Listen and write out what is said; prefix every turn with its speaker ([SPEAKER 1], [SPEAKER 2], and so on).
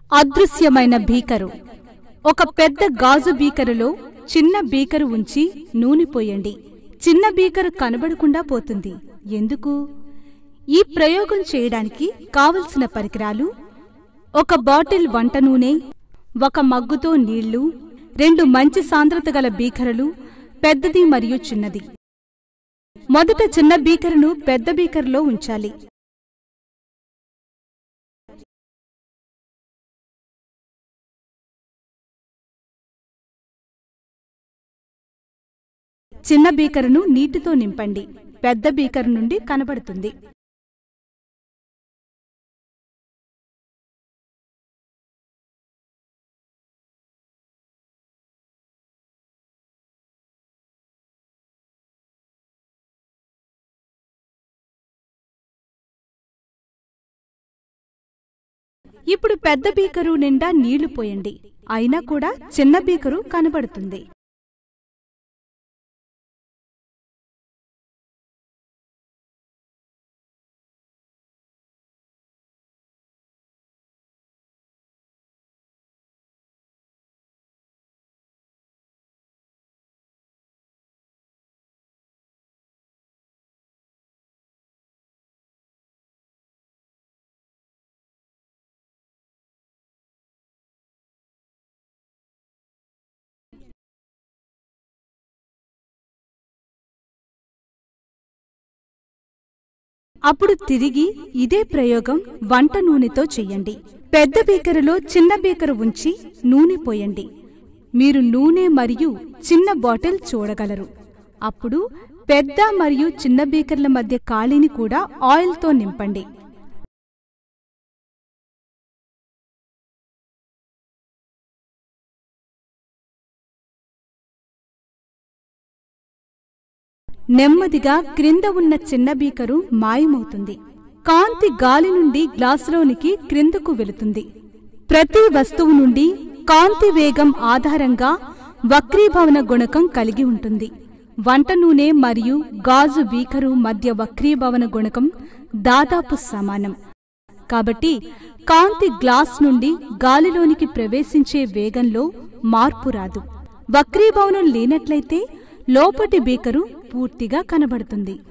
[SPEAKER 1] అదృశ్యమైన బీకరు ఒక పెద్ద గాజు బీకరులో చిన్న బీకరు ఉంచి నూనె పోయండి చిన్న బీకరు కనబడకుండా పోతుంది ఎందుకు ఈ ప్రయోగం చేయడానికి కావలసిన పరికరాలు ఒక బాటిల్ వంట నూనె ఒక మగ్గుతో నీళ్లు రెండు మంచి సాంద్రత గల బీకరులు పెద్దది మరియు చిన్నది మొదట చిన్న బీకరును పెద్ద బీకరులో ఉంచాలి చిన్న బీకరును నీటితో నింపండి పెద్ద బీకరు నుండి కనబడుతుంది ఇప్పుడు పెద్ద బీకరు నిండా నీళ్లు పోయండి అయినా కూడా చిన్న బీకరు కనబడుతుంది అప్పుడు తిరిగి ఇదే ప్రయోగం వంట నూనెతో చెయ్యండి పెద్ద బీకరులో చిన్న బీకరు ఉంచి నూనె పోయండి మీరు నూనె మరియు చిన్న బాటిల్ చూడగలరు అప్పుడు పెద్ద మరియు చిన్న బీకర్ల మధ్య ఖాళీని కూడా ఆయిల్తో నింపండి నెమ్మదిగా క్రింద ఉన్న చిన్న బీకరు మాయమవుతుంది కాంతి గాలి నుండి గ్లాసులోనికి క్రిందకు వెళుతుంది ప్రతి వస్తువు నుండి కాంతి వేగం ఆధారంగా వక్రీభవన గుణకం కలిగి ఉంటుంది వంట నూనె మరియు గాజు బీకరు మధ్య వక్రీభవన గుణకం దాదాపు సమానం కాబట్టి కాంతి గ్లాస్ నుండి గాలిలోనికి ప్రవేశించే వేగంలో మార్పు రాదు వక్రీభవనం లేనట్లయితే లోపటి బీకరు పూర్తిగా కనబడుతుంది